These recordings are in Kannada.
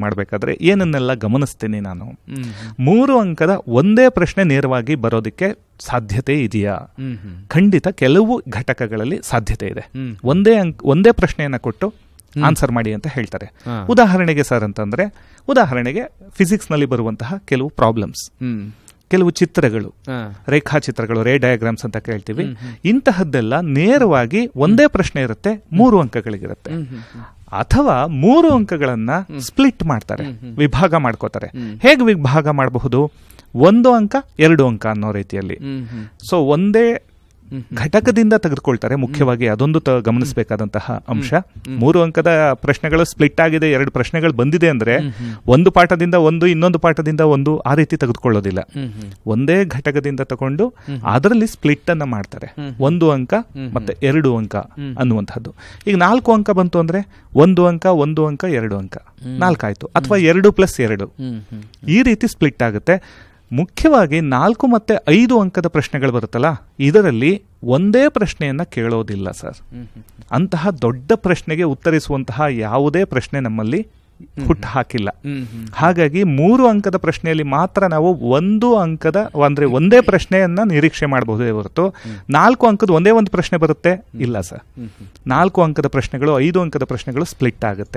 ಮಾಡಬೇಕಾದ್ರೆ ಏನನ್ನೆಲ್ಲ ಗಮನಿಸ್ತೀನಿ ನಾನು ಮೂರು ಅಂಕದ ಒಂದೇ ಪ್ರಶ್ನೆ ನೇರವಾಗಿ ಬರೋದಕ್ಕೆ ಸಾಧ್ಯತೆ ಇದೆಯಾ ಖಂಡಿತ ಕೆಲವು ಘಟಕಗಳಲ್ಲಿ ಸಾಧ್ಯತೆ ಇದೆ ಒಂದೇ ಅಂಕ್ ಒಂದೇ ಪ್ರಶ್ನೆಯನ್ನ ಕೊಟ್ಟು ಆನ್ಸರ್ ಮಾಡಿ ಅಂತ ಹೇಳ್ತಾರೆ ಉದಾಹರಣೆಗೆ ಸರ್ ಅಂತಂದ್ರೆ ಉದಾಹರಣೆಗೆ ಫಿಸಿಕ್ಸ್ ನಲ್ಲಿ ಬರುವಂತಹ ಕೆಲವು ಪ್ರಾಬ್ಲಮ್ಸ್ ಕೆಲವು ಚಿತ್ರಗಳು ರೇಖಾಚಿತ್ರಗಳು ರೇ ಡಯಾಗ್ರಾಮ್ಸ್ ಅಂತ ಕೇಳ್ತೀವಿ ಇಂತಹದ್ದೆಲ್ಲ ನೇರವಾಗಿ ಒಂದೇ ಪ್ರಶ್ನೆ ಇರುತ್ತೆ ಮೂರು ಅಂಕಗಳಿಗಿರುತ್ತೆ ಅಥವಾ ಮೂರು ಅಂಕಗಳನ್ನ ಸ್ಪ್ಲಿಟ್ ಮಾಡ್ತಾರೆ ವಿಭಾಗ ಮಾಡ್ಕೋತಾರೆ ಹೇಗೆ ವಿಭಾಗ ಮಾಡಬಹುದು ಒಂದು ಅಂಕ ಎರಡು ಅಂಕ ಅನ್ನೋ ರೀತಿಯಲ್ಲಿ ಸೊ ಒಂದೇ ಘಟಕದಿಂದ ತೆಗೆದುಕೊಳ್ತಾರೆ ಮುಖ್ಯವಾಗಿ ಅದೊಂದು ತ- ಗಮನಿಸಬೇಕಾದಂತಹ ಅಂಶ ಮೂರು ಅಂಕದ ಪ್ರಶ್ನೆಗಳು ಸ್ಪ್ಲಿಟ್ ಆಗಿದೆ ಎರಡು ಪ್ರಶ್ನೆಗಳು ಬಂದಿದೆ ಅಂದ್ರೆ ಒಂದು ಪಾಠದಿಂದ ಒಂದು ಇನ್ನೊಂದು ಪಾಠದಿಂದ ಒಂದು ಆ ರೀತಿ ತೆಗೆದುಕೊಳ್ಳೋದಿಲ್ಲ ಒಂದೇ ಘಟಕದಿಂದ ತಗೊಂಡು ಅದರಲ್ಲಿ ಸ್ಪ್ಲಿಟ್ ಅನ್ನ ಮಾಡ್ತಾರೆ ಒಂದು ಅಂಕ ಮತ್ತೆ ಎರಡು ಅಂಕ ಅನ್ನುವಂಥದ್ದು ಈಗ ನಾಲ್ಕು ಅಂಕ ಬಂತು ಅಂದ್ರೆ ಒಂದು ಅಂಕ ಒಂದು ಅಂಕ ಎರಡು ಅಂಕ ನಾಲ್ಕಾಯ್ತು ಅಥವಾ ಎರಡು ಪ್ಲಸ್ ಎರಡು ಈ ರೀತಿ ಸ್ಪ್ಲಿಟ್ ಆಗುತ್ತೆ ಮುಖ್ಯವಾಗಿ ನಾಲ್ಕು ಮತ್ತೆ ಐದು ಅಂಕದ ಪ್ರಶ್ನೆಗಳು ಬರುತ್ತಲ್ಲ ಇದರಲ್ಲಿ ಒಂದೇ ಪ್ರಶ್ನೆಯನ್ನ ಕೇಳೋದಿಲ್ಲ ಸರ್ ಅಂತಹ ದೊಡ್ಡ ಪ್ರಶ್ನೆಗೆ ಉತ್ತರಿಸುವಂತಹ ಯಾವುದೇ ಪ್ರಶ್ನೆ ನಮ್ಮಲ್ಲಿ ಹುಟ್ಟು ಹಾಕಿಲ್ಲ ಹಾಗಾಗಿ ಮೂರು ಅಂಕದ ಪ್ರಶ್ನೆಯಲ್ಲಿ ಮಾತ್ರ ನಾವು ಒಂದು ಅಂಕದ ಅಂದ್ರೆ ಒಂದೇ ಪ್ರಶ್ನೆಯನ್ನ ನಿರೀಕ್ಷೆ ಮಾಡಬಹುದೇ ಹೊರತು ನಾಲ್ಕು ಅಂಕದ ಒಂದೇ ಒಂದು ಪ್ರಶ್ನೆ ಬರುತ್ತೆ ಇಲ್ಲ ಸರ್ ನಾಲ್ಕು ಅಂಕದ ಪ್ರಶ್ನೆಗಳು ಐದು ಅಂಕದ ಪ್ರಶ್ನೆಗಳು ಸ್ಪ್ಲಿಟ್ ಆಗುತ್ತೆ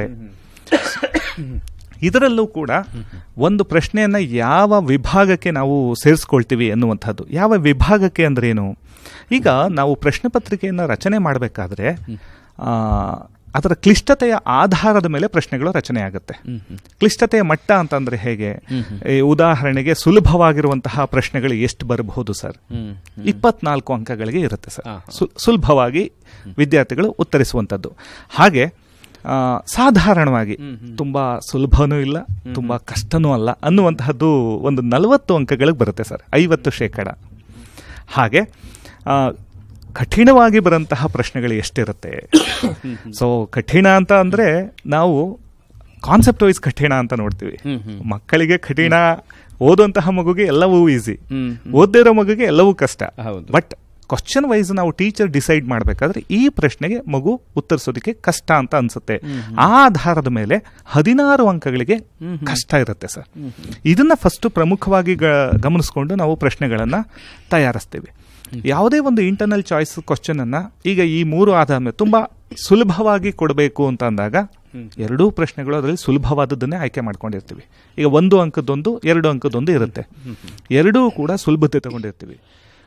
ಇದರಲ್ಲೂ ಕೂಡ ಒಂದು ಪ್ರಶ್ನೆಯನ್ನ ಯಾವ ವಿಭಾಗಕ್ಕೆ ನಾವು ಸೇರಿಸ್ಕೊಳ್ತೀವಿ ಎನ್ನುವಂಥದ್ದು ಯಾವ ವಿಭಾಗಕ್ಕೆ ಅಂದ್ರೇನು ಈಗ ನಾವು ಪ್ರಶ್ನೆ ಪತ್ರಿಕೆಯನ್ನು ರಚನೆ ಮಾಡಬೇಕಾದ್ರೆ ಆ, ಅದರ ಕ್ಲಿಷ್ಟತೆಯ ಆಧಾರದ ಮೇಲೆ ಪ್ರಶ್ನೆಗಳು ರಚನೆ ಆಗುತ್ತೆ ಕ್ಲಿಷ್ಟತೆಯ ಮಟ್ಟ ಅಂತಂದ್ರೆ ಹೇಗೆ ಈ ಉದಾಹರಣೆಗೆ ಸುಲಭವಾಗಿರುವಂತಹ ಪ್ರಶ್ನೆಗಳು ಎಷ್ಟು ಬರಬಹುದು ಸರ್ ಇಪ್ಪತ್ನಾಲ್ಕು ಅಂಕಗಳಿಗೆ ಇರುತ್ತೆ ಸರ್ ಸು- ಸುಲಭವಾಗಿ ವಿದ್ಯಾರ್ಥಿಗಳು ಉತ್ತರಿಸುವಂಥದ್ದು ಹಾಗೆ ಆ, ಸಾಧಾರಣವಾಗಿ ತುಂಬಾ ಸುಲಭನೂ ಇಲ್ಲ ತುಂಬಾ ಕಷ್ಟನೂ ಅಲ್ಲ ಅನ್ನುವಂತಹದ್ದು ಒಂದು ನಲವತ್ತು ಅಂಕಗಳಿಗೆ ಬರುತ್ತೆ ಸರ್ ಐವತ್ತು ಶೇಕಡ ಹಾಗೆ ಆ, ಕಠಿಣವಾಗಿ ಬರಂತಹ ಪ್ರಶ್ನೆಗಳು ಎಷ್ಟಿರುತ್ತೆ ಸೊ ಕಠಿಣ ಅಂತ ಅಂದ್ರೆ ನಾವು ಕಾನ್ಸೆಪ್ಟ್ ವೈಸ್ ಕಠಿಣ ಅಂತ ನೋಡ್ತೀವಿ ಮಕ್ಕಳಿಗೆ ಕಠಿಣ ಓದುವಂತಹ ಮಗುಗೆ ಎಲ್ಲವೂ ಈಸಿ ಓದ್ದೇ ಇರೋ ಮಗುಗೆ ಎಲ್ಲವೂ ಕಷ್ಟ ಹೌದು. ಬಟ್ ಕ್ವಶನ್ ವೈಸ್ ನಾವು ಟೀಚರ್ ಡಿಸೈಡ್ ಮಾಡಬೇಕಾದ್ರೆ ಈ ಪ್ರಶ್ನೆಗೆ ಮಗು ಉತ್ತರಿಸೋದಕ್ಕೆ ಕಷ್ಟ ಅಂತ ಅನ್ಸುತ್ತೆ ಆ ಆಧಾರದ ಮೇಲೆ ಹದಿನಾರು ಅಂಕಗಳಿಗೆ ಕಷ್ಟ ಇರುತ್ತೆ ಸರ್ ಇದನ್ನ ಫಸ್ಟ್ ಪ್ರಮುಖವಾಗಿ ಗ- ಗಮನಿಸ್ಕೊಂಡು ನಾವು ಪ್ರಶ್ನೆಗಳನ್ನ ತಯಾರಿಸ್ತೀವಿ ಯಾವುದೇ ಒಂದು ಇಂಟರ್ನಲ್ ಚಾಯ್ಸ್ ಕ್ವಶನ್ ಅನ್ನ ಈಗ ಈ ಮೂರು ಆಧಾರ ಮೇಲೆ ತುಂಬಾ ಸುಲಭವಾಗಿ ಕೊಡಬೇಕು ಅಂತ ಅಂದಾಗ ಎರಡೂ ಪ್ರಶ್ನೆಗಳು ಅದರಲ್ಲಿ ಸುಲಭವಾದದ್ದನ್ನೇ ಆಯ್ಕೆ ಮಾಡ್ಕೊಂಡಿರ್ತೀವಿ ಈಗ ಒಂದು ಅಂಕದೊಂದು ಎರಡು ಅಂಕದೊಂದು ಇರುತ್ತೆ ಎರಡೂ ಕೂಡ ಸುಲಭತೆ ತಗೊಂಡಿರ್ತೀವಿ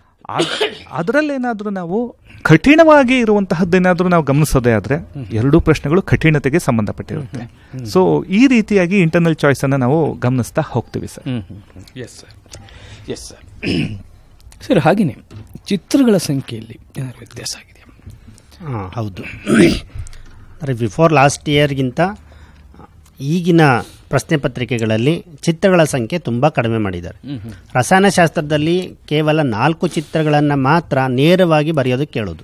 ಅದರಲ್ಲೇನಾದ್ರೂ ನಾವು ಕಠಿಣವಾಗಿ ಇರುವಂತಹದ್ದೇನಾದ್ರೂ ನಾವು ಗಮನಿಸೋದೇ ಆದ್ರೆ ಎರಡೂ ಪ್ರಶ್ನೆಗಳು ಕಠಿಣತೆಗೆ ಸಂಬಂಧಪಟ್ಟಿರುತ್ತೆ ಸೊ ಈ ರೀತಿಯಾಗಿ ಇಂಟರ್ನಲ್ ಚಾಯ್ಸ್ ಅನ್ನ ನಾವು ಗಮನಿಸ್ತಾ ಹೋಗ್ತೀವಿ sir yes sir yes sir sir ಹಾಗೆಯೇ ಚಿತ್ರಗಳ ಸಂಖ್ಯೆಯಲ್ಲಿ ಏನಾದ್ರು ವ್ಯತ್ಯಾಸ ಆಗಿದೆಯಾ ಹಾಂ ಹೌದು ಅಂದರೆ ಬಿಫೋರ್ ಲಾಸ್ಟ್ ಇಯರ್ಗಿಂತ ಈಗಿನ ಪ್ರಶ್ನೆ ಪತ್ರಿಕೆಗಳಲ್ಲಿ ಚಿತ್ರಗಳ ಸಂಖ್ಯೆ ತುಂಬ ಕಡಿಮೆ ಮಾಡಿದ್ದಾರೆ ರಸಾಯನಶಾಸ್ತ್ರದಲ್ಲಿ ಕೇವಲ ನಾಲ್ಕು ಚಿತ್ರಗಳನ್ನು ಮಾತ್ರ ನೇರವಾಗಿ ಬರೆಯೋದಕ್ಕೆ ಕೇಳೋದು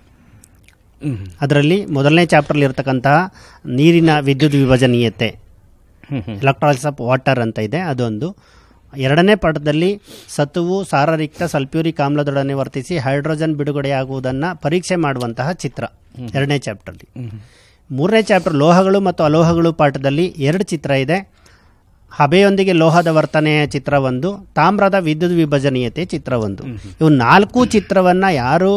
ಅದರಲ್ಲಿ ಮೊದಲನೇ ಚಾಪ್ಟರ್ಲಿ ಇರ್ತಕ್ಕಂತಹ ನೀರಿನ ವಿದ್ಯುತ್ ವಿಭಜನೀಯತೆ ಎಲೆಕ್ಟ್ರಾಲಿಸ್ ಆಫ್ ವಾಟರ್ ಅಂತ ಇದೆ ಅದೊಂದು ಎರಡನೇ ಪಾಠದಲ್ಲಿ ಸತುವು ಸಾರರಿಕ್ತ ಸಲ್ಫ್ಯೂರಿಕ್ ಆಮ್ಲದೊಡನೆ ವರ್ತಿಸಿ ಹೈಡ್ರೋಜನ್ ಬಿಡುಗಡೆಯಾಗುವುದನ್ನು ಪರೀಕ್ಷೆ ಮಾಡುವಂತಹ ಚಿತ್ರ ಎರಡನೇ ಚಾಪ್ಟರ್ಲಿ ಮೂರನೇ ಚಾಪ್ಟರ್ ಲೋಹಗಳು ಮತ್ತು ಅಲೋಹಗಳು ಪಾಠದಲ್ಲಿ ಎರಡು ಚಿತ್ರ ಇದೆ ಹಬೆಯೊಂದಿಗೆ ಲೋಹದ ವರ್ತನೆಯ ಚಿತ್ರ ಒಂದು ತಾಮ್ರದ ವಿದ್ಯುತ್ ವಿಭಜನೀಯತೆ ಚಿತ್ರ ಒಂದು ಇವು ನಾಲ್ಕು ಚಿತ್ರವನ್ನು ಯಾರು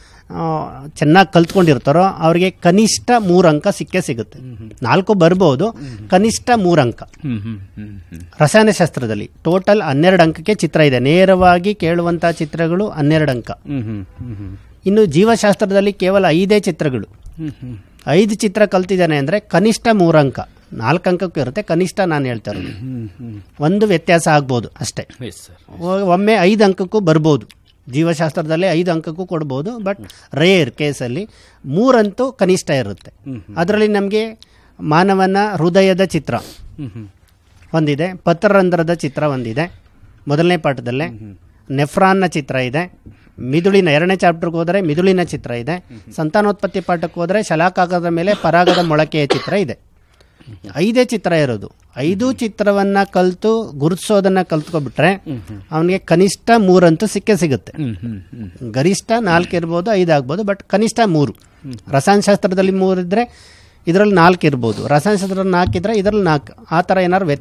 ಚೆನ್ನಾಗಿ ಕಲ್ತ್ಕೊಂಡಿರ್ತಾರೋ ಅವರಿಗೆ ಕನಿಷ್ಠ ಮೂರು ಅಂಕ ಸಿಕ್ಕೇ ಸಿಗುತ್ತೆ ನಾಲ್ಕು ಬರ್ಬೋದು ಕನಿಷ್ಠ ಮೂರು ಅಂಕ ರಸಾಯನಶಾಸ್ತ್ರದಲ್ಲಿ ಟೋಟಲ್ ಹನ್ನೆರಡು ಅಂಕಕ್ಕೆ ಚಿತ್ರ ಇದೆ ನೇರವಾಗಿ ಕೇಳುವಂತಹ ಚಿತ್ರಗಳು ಹನ್ನೆರಡು ಅಂಕ ಇನ್ನು ಜೀವಶಾಸ್ತ್ರದಲ್ಲಿ ಕೇವಲ ಐದೇ ಚಿತ್ರಗಳು ಐದು ಚಿತ್ರ ಕಲ್ತಿದ್ದಾನೆ ಅಂದರೆ ಕನಿಷ್ಠ ಮೂರು ಅಂಕ ನಾಲ್ಕು ಅಂಕಕ್ಕೂ ಇರುತ್ತೆ ಕನಿಷ್ಠ ನಾನು ಹೇಳ್ತಾ ಇರೋದು ಒಂದು ವ್ಯತ್ಯಾಸ ಆಗ್ಬೋದು ಅಷ್ಟೇ ಎಸ್ ಸರ್ ಒ- ಒಮ್ಮೆ ಐದು ಅಂಕಕ್ಕೂ ಬರ್ಬೋದು ಜೀವಶಾಸ್ತ್ರದಲ್ಲಿ ಐದು ಅಂಕಕ್ಕೂ ಕೊಡ್ಬೋದು ಬಟ್ ರೇರ್ ಕೇಸಲ್ಲಿ ಮೂರಂತೂ ಕನಿಷ್ಠ ಇರುತ್ತೆ ಅದರಲ್ಲಿ ನಮಗೆ ಮಾನವನ ಹೃದಯದ ಚಿತ್ರ ಒಂದಿದೆ ಪತ್ರರಂಧ್ರದ ಚಿತ್ರ ಒಂದಿದೆ ಮೊದಲನೇ ಪಾಠದಲ್ಲೇ ನೆಫ್ರಾನ್ನ ಚಿತ್ರ ಇದೆ ಮಿದುಳಿನ ಎರಡನೇ ಚಾಪ್ಟರ್ಗೆ ಹೋದರೆ ಮಿದುಳಿನ ಚಿತ್ರ ಇದೆ ಸಂತಾನೋತ್ಪತ್ತಿ ಪಾಠಕ್ಕೆ ಹೋದರೆ ಶಲಾಕಾಗದ ಮೇಲೆ ಪರಾಗದ ಮೊಳಕೆಯ ಚಿತ್ರ ಇದೆ ಐದೇ ಚಿತ್ರ ಇರೋದು ಐದು ಚಿತ್ರವನ್ನ ಕಲ್ತು ಗುರುತಿಸೋದನ್ನ ಕಲ್ತ್ಕೊಬಿಟ್ರೆ ಅವನಿಗೆ ಕನಿಷ್ಠ ಮೂರಂತೂ ಸಿಕ್ಕೇ ಸಿಗುತ್ತೆ ಗರಿಷ್ಠ ನಾಲ್ಕು ಇರ್ಬೋದು ಐದು ಆಗ್ಬೋದು ಬಟ್ ಕನಿಷ್ಠ ಮೂರು ರಸಾಯನಶಾಸ್ತ್ರದಲ್ಲಿ ಮೂರು ಇದ್ರೆ ಇದರಲ್ಲಿ ನಾಲ್ಕು ಇರ್ಬೋದು ರಸಾಯನಶಾಸ್ತ್ರದಲ್ಲಿ ನಾಲ್ಕು ಇದ್ರೆ ಇದರಲ್ಲಿ ನಾಲ್ಕು ಆ ಥರ ಏನಾದ್ರು ವ್ಯತ್ಯಾಸ